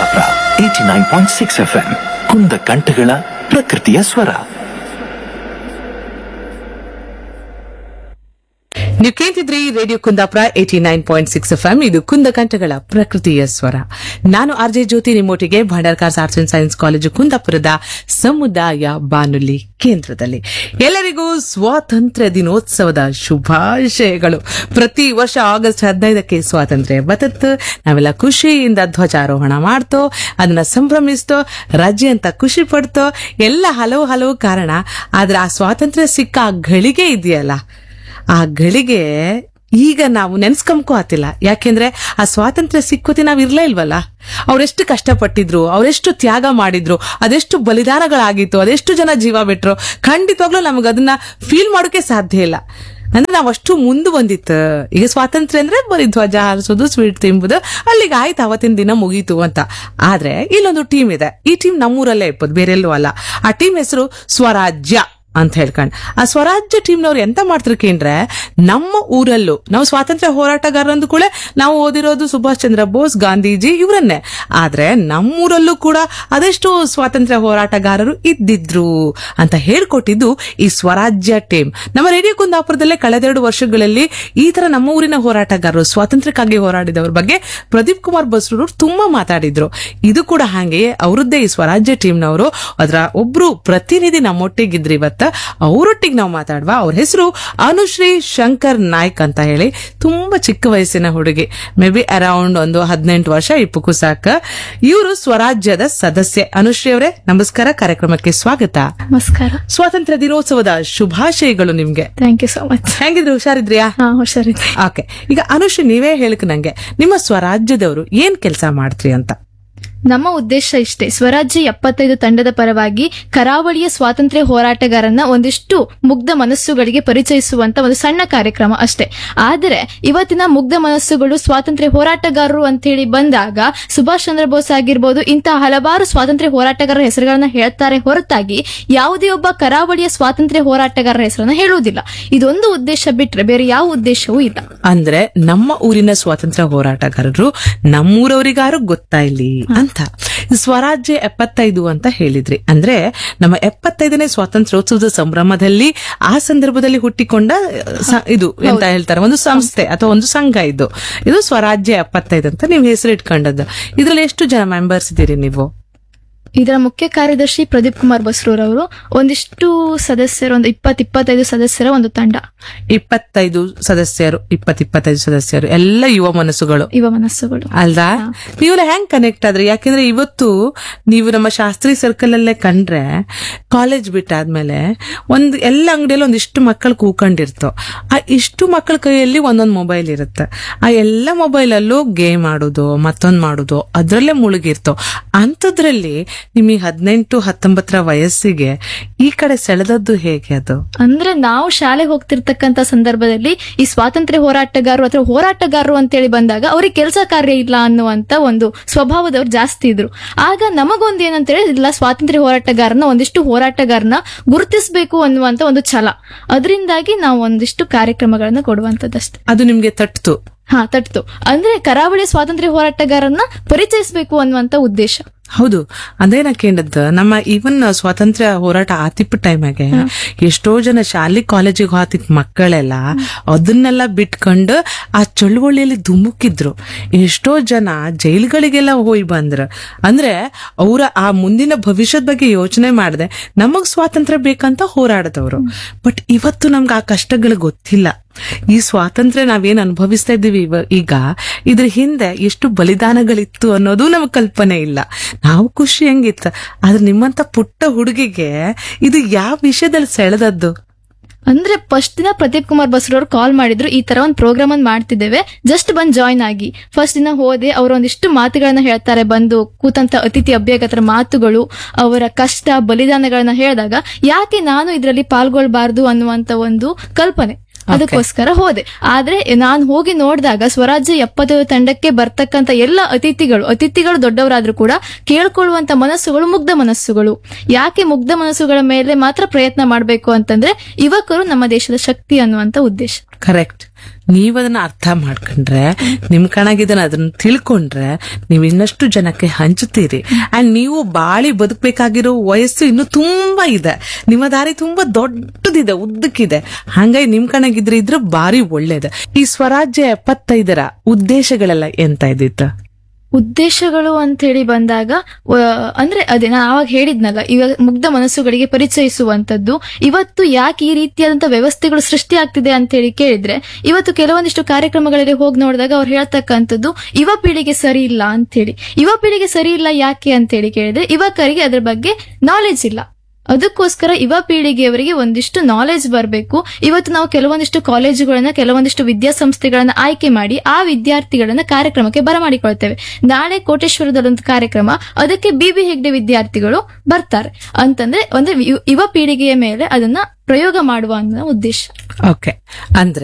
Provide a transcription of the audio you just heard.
Kundapura eighty nine point six F M ಕುಂದ ಕಂಠಗಳ ಪ್ರಕೃತಿಯ ಸ್ವರ ನೀವು ಕೇಳ್ತಿದ್ರಿ radio Kundapura eighty nine point six F M ಇದು ಕುಂದಕಂಠಗಳ ಪ್ರಕೃತಿಯ ಸ್ವರ ನಾನು ಆರ್ ಜೆ ಜ್ಯೋತಿ ನಿಮ್ಮೊಟ್ಟಿಗೆ Bhandarkars arts and science college ಕುಂದಾಪುರದ ಸಮುದಾಯ ಬಾನುಲಿ ಕೇಂದ್ರದಲ್ಲಿ ಎಲ್ಲರಿಗೂ ಸ್ವಾತಂತ್ರ್ಯ ದಿನೋತ್ಸವದ ಶುಭಾಶಯಗಳು ಪ್ರತಿ ವರ್ಷ ಆಗಸ್ಟ್ ಹದಿನೈದಕ್ಕೆ ಸ್ವಾತಂತ್ರ್ಯ ಬತತ್ತು ನಾವೆಲ್ಲ ಖುಷಿಯಿಂದ ಧ್ವಜಾರೋಹಣ ಮಾಡ್ತೋ ಅದನ್ನ ಸಂಭ್ರಮಿಸ್ತೋ ರಜೆ ಅಂತ ಖುಷಿ ಪಡ್ತೋ ಎಲ್ಲ ಹಲವು ಹಲವು ಕಾರಣ ಆದ್ರೆ ಆ ಸ್ವಾತಂತ್ರ್ಯ ಸಿಕ್ಕ ಆ ಗಳಿಗೆ ಇದೆಯಲ್ಲ ಆ ಗಳಿಗೆ ಈಗ ನಾವು ನೆನ್ಸ್ಕೊಂಬಕೋ ಆತಿಲ್ಲ ಯಾಕೆಂದ್ರೆ ಆ ಸ್ವಾತಂತ್ರ್ಯ ಸಿಕ್ಕೋತಿ ನಾವ್ ಇರ್ಲೇ ಇಲ್ವಲ್ಲ ಅವರೆಷ್ಟು ಕಷ್ಟಪಟ್ಟಿದ್ರು ಅವರೆಷ್ಟು ತ್ಯಾಗ ಮಾಡಿದ್ರು ಅದೆಷ್ಟು ಬಲಿದಾನಗಳಾಗಿತ್ತು ಅದೆಷ್ಟು ಜನ ಜೀವ ಬಿಟ್ರು ಖಂಡಿತವಾಗ್ಲೂ ನಮಗೆ ಅದನ್ನ ಫೀಲ್ ಮಾಡೋಕೆ ಸಾಧ್ಯ ಇಲ್ಲ ಅಂದ್ರೆ ನಾವ್ ಅಷ್ಟು ಮುಂದೆ ಬಂದಿತ್ತು ಈಗ ಸ್ವಾತಂತ್ರ್ಯ ಅಂದ್ರೆ ಬರೀ ಧ್ವಜ ಹಾರಿಸೋದು ಸ್ವೀಟ್ ತಿಂಬುದು ಅಲ್ಲಿಗೆ ಆಯ್ತು ಅವತ್ತಿನ ದಿನ ಮುಗೀತು ಅಂತ ಆದ್ರೆ ಇಲ್ಲೊಂದು ಟೀಮ್ ಇದೆ ಈ ಟೀಮ್ ನಮ್ಮೂರಲ್ಲೇ ಇಪ್ಪದು ಬೇರೆ ಎಲ್ಲೂ ಅಲ್ಲ ಆ ಟೀಮ್ ಹೆಸರು ಸ್ವರಾಜ್ಯ ಅಂತ ಹೇಳ್ಕೊಂಡು ಆ ಸ್ವರಾಜ್ಯ ಟೀಮ್ನವ್ರು ಎಂತ ಮಾಡ್ತಾರೆ ಕೇಂದ್ರೆ ನಮ್ಮ ಊರಲ್ಲೂ ನಾವು ಸ್ವಾತಂತ್ರ್ಯ ಹೋರಾಟಗಾರ ಅಂದ ಕೂಡ ನಾವು ಓದಿರೋದು ಸುಭಾಷ್ ಚಂದ್ರ ಬೋಸ್ ಗಾಂಧೀಜಿ ಇವರನ್ನೇ ಆದ್ರೆ ನಮ್ಮೂರಲ್ಲೂ ಕೂಡ ಅದೆಷ್ಟು ಸ್ವಾತಂತ್ರ್ಯ ಹೋರಾಟಗಾರರು ಇದ್ದಿದ್ರು ಅಂತ ಹೇಳ್ಕೊಟ್ಟಿದ್ದು ಈ ಸ್ವರಾಜ್ಯ ಟೀಮ್ ನಮ್ಮ ರೇಡಿಯೋ ಕುಂದಾಪುರದಲ್ಲೇ ಕಳೆದೆರಡು ವರ್ಷಗಳಲ್ಲಿ ಈ ತರ ನಮ್ಮ ಊರಿನ ಹೋರಾಟಗಾರರು ಸ್ವಾತಂತ್ರ್ಯಕ್ಕಾಗಿ ಹೋರಾಡಿದವ್ರ ಬಗ್ಗೆ ಪ್ರದೀಪ್ ಕುಮಾರ್ ಬಸ್ರೂರು ತುಂಬಾ ಮಾತಾಡಿದ್ರು ಇದು ಕೂಡ ಹಾಗೆಯೇ ಅವರದ್ದೇ ಈ ಸ್ವರಾಜ್ಯ ಟೀಮ್ನವರು ಅದರ ಒಬ್ರು ಪ್ರತಿನಿಧಿ ನಮ್ಮೊಟ್ಟಿಗಿದ್ರು ಇವತ್ತ ಅವರೊಟ್ಟಿಗೆ ನಾವು ಮಾತಾಡುವ ಅವ್ರ ಹೆಸರು ಅನುಶ್ರೀ ಶಂಕರ್ ನಾಯ್ಕ್ ಅಂತ ಹೇಳಿ ತುಂಬಾ ಚಿಕ್ಕ ವಯಸ್ಸಿನ ಹುಡುಗಿ ಮೇ ಬಿ ಅರೌಂಡ್ ಒಂದು ಹದಿನೆಂಟು ವರ್ಷ ಇಪ್ಪಕ್ಕೂ ಸಾಕ ಇವರು ಸ್ವರಾಜ್ಯದ ಸದಸ್ಯೆ ಅನುಶ್ರೀ ಅವರೇ ನಮಸ್ಕಾರ ಕಾರ್ಯಕ್ರಮಕ್ಕೆ ಸ್ವಾಗತ ನಮಸ್ಕಾರ ಸ್ವಾತಂತ್ರ್ಯ ದಿನೋತ್ಸವದ ಶುಭಾಶಯಗಳು ನಿಮ್ಗೆ ಥ್ಯಾಂಕ್ ಯು ಸೋ ಮಚ್ ಹೆಂಗಿದ್ರು ಹುಷಾರಿದ್ರಿಯಾ ಹಾ ಹುಷಾರಿದೆ ಓಕೆ ಈಗ ಅನುಶ್ರೀ ನೀವೇ ಹೇಳಕ್ ನಂಗೆ ನಿಮ್ಮ ಸ್ವರಾಜ್ಯದವರು ಏನ್ ಕೆಲಸ ಮಾಡ್ತ್ರಿ ಅಂತ ನಮ್ಮ ಉದ್ದೇಶ ಇಷ್ಟೇ ಸ್ವರಾಜ್ಯ ಎಪ್ಪತ್ತೈದು ತಂಡದ ಪರವಾಗಿ ಕರಾವಳಿಯ ಸ್ವಾತಂತ್ರ್ಯ ಹೋರಾಟಗಾರನ ಒಂದಿಷ್ಟು ಮುಗ್ಧ ಮನಸ್ಸುಗಳಿಗೆ ಪರಿಚಯಿಸುವಂತ ಒಂದು ಸಣ್ಣ ಕಾರ್ಯಕ್ರಮ ಅಷ್ಟೇ ಆದರೆ ಇವತ್ತಿನ ಮುಗ್ಧ ಮನಸ್ಸುಗಳು ಸ್ವಾತಂತ್ರ್ಯ ಹೋರಾಟಗಾರರು ಅಂತ ಹೇಳಿ ಬಂದಾಗ ಸುಭಾಷ್ ಚಂದ್ರ ಬೋಸ್ ಆಗಿರ್ಬೋದು ಇಂತಹ ಹಲವಾರು ಸ್ವಾತಂತ್ರ್ಯ ಹೋರಾಟಗಾರರ ಹೆಸರುಗಳನ್ನ ಹೇಳ್ತಾರೆ ಹೊರತಾಗಿ ಯಾವುದೇ ಒಬ್ಬ ಕರಾವಳಿಯ ಸ್ವಾತಂತ್ರ್ಯ ಹೋರಾಟಗಾರರ ಹೆಸರನ್ನ ಹೇಳುವುದಿಲ್ಲ ಇದೊಂದು ಉದ್ದೇಶ ಬಿಟ್ರೆ ಬೇರೆ ಯಾವ ಉದ್ದೇಶವೂ ಇಲ್ಲ ಅಂದ್ರೆ ನಮ್ಮ ಊರಿನ ಸ್ವಾತಂತ್ರ್ಯ ಹೋರಾಟಗಾರರು ನಮ್ಮೂರವರಿಗಾರು ಗೊತ್ತಾ ಇಲ್ಲಿ ಅಂತ ಸ್ವರಾಜ್ಯ ಎಪ್ಪತ್ತೈದು ಅಂತ ಹೇಳಿದ್ರಿ ಅಂದ್ರೆ ನಮ್ಮ ಎಪ್ಪತ್ತೈದನೇ ಸ್ವಾತಂತ್ರ್ಯೋತ್ಸವದ ಸಂಭ್ರಮದಲ್ಲಿ ಆ ಸಂದರ್ಭದಲ್ಲಿ ಹುಟ್ಟಿಕೊಂಡ ಸ- ಇದು ಎಂತ ಹೇಳ್ತಾರೆ ಒಂದು ಸಂಸ್ಥೆ ಅಥವಾ ಒಂದು ಸಂಘ ಇದು ಇದು ಸ್ವರಾಜ್ಯ ಎಪ್ಪತ್ತೈದು ಅಂತ ನೀವು ಹೆಸರು ಇಟ್ಕೊಂಡದ್ದು ಇದ್ರಲ್ಲಿ ಎಷ್ಟು ಜನ ಮೆಂಬರ್ಸ್ ಇದ್ದೀರಿ ನೀವು ಇದರ ಮುಖ್ಯ ಕಾರ್ಯದರ್ಶಿ ಪ್ರದೀಪ್ ಕುಮಾರ್ ಬಸ್ರೂರ್ ಅವರು ಒಂದಿಷ್ಟು ಸದಸ್ಯರು ಒಂದು ಇಪ್ಪತ್ ಇಪ್ಪತ್ತೈದು ಸದಸ್ಯರ ಒಂದು ತಂಡ ಇಪ್ಪತ್ತೈದು ಸದಸ್ಯರು ಇಪ್ಪತ್ ಇಪ್ಪತ್ತೈದು ಸದಸ್ಯರು ಎಲ್ಲ ಯುವ ಮನಸ್ಸುಗಳು ಯುವ ಮನಸ್ಸುಗಳು ಅಲ್ದಾ ನೀವೆಲ್ಲ ಹೆಂಗ್ ಕನೆಕ್ಟ್ ಆದ್ರಿ ಯಾಕೆಂದ್ರೆ ಇವತ್ತು ನೀವು ನಮ್ಮ ಶಾಸ್ತ್ರಿ ಸರ್ಕಲ್ ಅಲ್ಲೇ ಕಂಡ್ರೆ ಕಾಲೇಜ್ ಬಿಟ್ಟಾದ್ಮೇಲೆ ಒಂದ್ ಎಲ್ಲ ಅಂಗಡಿಯಲ್ಲಿ ಒಂದಿಷ್ಟು ಮಕ್ಕಳು ಕೂಕೊಂಡಿರ್ತೋ ಆ ಇಷ್ಟು ಮಕ್ಕಳ ಕೈಯಲ್ಲಿ ಒಂದೊಂದು ಮೊಬೈಲ್ ಇರುತ್ತೆ ಆ ಎಲ್ಲ ಮೊಬೈಲ್ ಅಲ್ಲೂ ಗೇಮ್ ಆಡೋದು ಮತ್ತೊಂದ್ ಮಾಡೋದು ಅದ್ರಲ್ಲೇ ಮುಳುಗಿರ್ತೋ ಅಂಥದ್ರಲ್ಲಿ ನಿಮಗೆ ಹದಿನೆಂಟು ಹತ್ತೊಂಬತ್ತರ ವಯಸ್ಸಿಗೆ ಈ ಕಡೆ ಸೆಳೆದದ್ದು ಹೇಗೆ ಅದು ಅಂದ್ರೆ ನಾವು ಶಾಲೆಗೆ ಹೋಗ್ತಿರ್ತಕ್ಕಂತ ಸಂದರ್ಭದಲ್ಲಿ ಈ ಸ್ವಾತಂತ್ರ್ಯ ಹೋರಾಟಗಾರರು ಅಥವಾ ಹೋರಾಟಗಾರರು ಅಂತೇಳಿ ಬಂದಾಗ ಅವ್ರಿಗೆ ಕೆಲಸ ಕಾರ್ಯ ಇಲ್ಲ ಅನ್ನುವಂತ ಒಂದು ಸ್ವಭಾವದವ್ರು ಜಾಸ್ತಿ ಇದ್ರು ಆಗ ನಮಗೊಂದು ಏನಂತೇಳಿ ಇಲ್ಲ ಸ್ವಾತಂತ್ರ್ಯ ಹೋರಾಟಗಾರನ ಒಂದಿಷ್ಟು ಹೋರಾಟಗಾರನ ಗುರುತಿಸಬೇಕು ಅನ್ನುವಂತ ಒಂದು ಛಲ ಅದರಿಂದಾಗಿ ನಾವು ಒಂದಿಷ್ಟು ಕಾರ್ಯಕ್ರಮಗಳನ್ನ ಕೊಡುವಂತದ್ದಷ್ಟೇ ಅದು ನಿಮ್ಗೆ ತಟ್ತು ಹಾ ತಟ್ತು ಅಂದ್ರೆ ಕರಾವಳಿ ಸ್ವಾತಂತ್ರ್ಯ ಹೋರಾಟಗಾರನ್ನ ಪರಿಚಯಿಸಬೇಕು ಅನ್ನುವಂತ ಉದ್ದೇಶ ಹೌದು ಅದೇ ನಾ ಕೇಳಿದ್ದು ನಮ್ಮ ಈವನ್ ಸ್ವಾತಂತ್ರ್ಯ ಹೋರಾಟ ಆತಿಪ್ಪ ಟೈಮಾಗೆ ಎಷ್ಟೋ ಜನ ಶಾಲೆ ಕಾಲೇಜಿಗೆ ಹೋತಿದ್ ಮಕ್ಕಳೆಲ್ಲ ಅದನ್ನೆಲ್ಲ ಬಿಟ್ಕೊಂಡು ಆ ಚಳುವಳಿಯಲ್ಲಿ ಧುಮುಕಿದ್ರು ಎಷ್ಟೋ ಜನ ಜೈಲ್ಗಳಿಗೆಲ್ಲ ಹೋಗಿ ಬಂದ್ರು ಅಂದ್ರೆ ಅವರ ಆ ಮುಂದಿನ ಭವಿಷ್ಯದ ಬಗ್ಗೆ ಯೋಚನೆ ಮಾಡದೆ ನಮಗ್ ಸ್ವಾತಂತ್ರ್ಯ ಬೇಕಂತ ಹೋರಾಡದವ್ರು ಬಟ್ ಇವತ್ತು ನಮ್ಗೆ ಆ ಕಷ್ಟಗಳು ಗೊತ್ತಿಲ್ಲ ಈ ಸ್ವಾತಂತ್ರ್ಯ ನಾವೇನ್ ಅನುಭವಿಸ್ತಾ ಇದ್ದೀವಿ ಇವ- ಈಗ ಇದ್ರ ಹಿಂದೆ ಎಷ್ಟು ಬಲಿದಾನಗಳಿತ್ತು ಅನ್ನೋದು ನಮಗ್ ಕಲ್ಪನೆ ಇಲ್ಲ ನಾವು ಖುಷಿ ಹೆಂಗಿತ್ತು ಆದ್ರೆ ನಿಮ್ಮಂತ ಪುಟ್ಟ ಹುಡುಗಿಗೆ ಇದು ಯಾವ ವಿಷಯದಲ್ಲಿ ಸೆಳೆದದ್ದು ಅಂದ್ರೆ ಫಸ್ಟ್ ದಿನ ಪ್ರದೀಪ್ ಕುಮಾರ್ ಬಸ್ರವ್ರು ಕಾಲ್ ಮಾಡಿದ್ರು ಈ ತರ ಒಂದು ಪ್ರೋಗ್ರಾಮ್ ಅನ್ನು ಮಾಡ್ತಿದ್ದೇವೆ ಜಸ್ಟ್ ಬಂದ್ ಜಾಯ್ನ್ ಆಗಿ ಫಸ್ಟ್ ದಿನ ಹೋದೆ ಅವರು ಒಂದಿಷ್ಟು ಮಾತುಗಳನ್ನ ಹೇಳ್ತಾರೆ ಬಂದು ಕೂತಂತ ಅತಿಥಿ ಅಭ್ಯಗತರ ಮಾತುಗಳು ಅವರ ಕಷ್ಟ ಬಲಿದಾನಗಳನ್ನ ಹೇಳಿದಾಗ ಯಾಕೆ ನಾನು ಇದರಲ್ಲಿ ಪಾಲ್ಗೊಳ್ಬಾರ್ದು ಅನ್ನುವಂತ ಒಂದು ಕಲ್ಪನೆ ಅದಕ್ಕೋಸ್ಕರ ಹೋದೆ ಆದ್ರೆ ನಾನು ಹೋಗಿ ನೋಡಿದಾಗ ಸ್ವರಾಜ್ಯ ಎಪ್ಪತ್ತೈದು ತಂಡಕ್ಕೆ ಬರ್ತಕ್ಕಂತ ಎಲ್ಲ ಅತಿಥಿಗಳು ಅತಿಥಿಗಳು ದೊಡ್ಡವರಾದ್ರೂ ಕೂಡ ಕೇಳ್ಕೊಳ್ಳುವಂತ ಮನಸ್ಸುಗಳು ಮುಗ್ಧ ಮನಸ್ಸುಗಳು ಯಾಕೆ ಮುಗ್ಧ ಮನಸ್ಸುಗಳ ಮೇಲೆ ಮಾತ್ರ ಪ್ರಯತ್ನ ಮಾಡಬೇಕು ಅಂತಂದ್ರೆ ಯುವಕರು ನಮ್ಮ ದೇಶದ ಶಕ್ತಿ ಅನ್ನುವಂತ ಉದ್ದೇಶ ಕರೆಕ್ಟ್ ನೀವ್ ಅದನ್ನ ಅರ್ಥ ಮಾಡ್ಕೊಂಡ್ರೆ ನಿಮ್ ಕಣಗಿದನ್ನ ಅದನ್ನ ತಿಳ್ಕೊಂಡ್ರೆ ನೀವ್ ಇನ್ನಷ್ಟು ಜನಕ್ಕೆ ಹಂಚುತ್ತೀರಿ ಅಂಡ್ ನೀವು ಬಾಳಿ ಬದುಕಬೇಕಾಗಿರೋ ವಯಸ್ಸು ಇನ್ನು ತುಂಬಾ ಇದೆ ನಿಮ್ಮ ದಾರಿ ತುಂಬಾ ದೊಡ್ಡದಿದೆ ಉದ್ದಕ್ಕಿದೆ ಹಂಗಾಗಿ ನಿಮ್ ಕಣಗಿದ್ರೆ ಇದ್ರೆ ಬಾರಿ ಒಳ್ಳೇದು ಈ ಸ್ವರಾಜ್ಯ ಎಪ್ಪತ್ತೈದರ ಉದ್ದೇಶಗಳೆಲ್ಲ ಎಂತ ಇದ್ದಿತ್ತು ಉದ್ದೇಶಗಳು ಅಂತ ಹೇಳಿ ಬಂದಾಗ ಆ, ಅಂದ್ರೆ ಅದೇ ನಾನು ಆವಾಗ ಹೇಳಿದ್ನಲ್ಲ ಇವಾಗ ಮುಗ್ಧ ಮನಸ್ಸುಗಳಿಗೆ ಪರಿಚಯಿಸುವಂತದ್ದು ಇವತ್ತು ಯಾಕೆ ಈ ರೀತಿಯಾದಂತ ವ್ಯವಸ್ಥೆಗಳು ಸೃಷ್ಟಿ ಆಗ್ತಿದೆ ಅಂತ ಹೇಳಿ ಕೇಳಿದ್ರೆ ಇವತ್ತು ಕೆಲವೊಂದಿಷ್ಟು ಕಾರ್ಯಕ್ರಮಗಳಲ್ಲಿ ಹೋಗಿ ನೋಡಿದಾಗ ಅವ್ರು ಹೇಳ್ತಕ್ಕಂಥದ್ದು ಯುವ ಪೀಳಿಗೆ ಸರಿ ಇಲ್ಲ ಅಂತ ಹೇಳಿ ಯುವ ಪೀಳಿಗೆ ಸರಿ ಇಲ್ಲ ಯಾಕೆ ಅಂತ ಹೇಳಿ ಕೇಳಿದ್ರೆ ಯುವಕರಿಗೆ ಅದ್ರ ಬಗ್ಗೆ ನಾಲೆಜ್ ಇಲ್ಲ ಅದಕ್ಕೋಸ್ಕರ ಯುವ ಪೀಳಿಗೆಯವರಿಗೆ ಒಂದಿಷ್ಟು ನಾಲೆಜ್ ಬರಬೇಕು ಇವತ್ತು ನಾವು ಕೆಲವೊಂದಿಷ್ಟು ಕಾಲೇಜುಗಳನ್ನ ಕೆಲವೊಂದಿಷ್ಟು ವಿದ್ಯಾಸಂಸ್ಥೆಗಳನ್ನ ಆಯ್ಕೆ ಮಾಡಿ ಆ ವಿದ್ಯಾರ್ಥಿಗಳನ್ನ ಕಾರ್ಯಕ್ರಮಕ್ಕೆ ಬರಮಾಡಿಕೊಳ್ತೇವೆ ನಾಳೆ ಕೋಟೇಶ್ವರದಲ್ಲೊಂದು ಕಾರ್ಯಕ್ರಮ ಅದಕ್ಕೆ ಬಿ ಬಿ ಹೆಗ್ಡೆ ವಿದ್ಯಾರ್ಥಿಗಳು ಬರ್ತಾರೆ ಅಂತಂದ್ರೆ ಒಂದು ಯು- ಯುವ ಪೀಳಿಗೆಯ ಮೇಲೆ ಅದನ್ನ ಪ್ರಯೋಗ ಮಾಡುವ ಅನ್ನೋ ಉದ್ದೇಶ ಓಕೆ ಅಂದ್ರೆ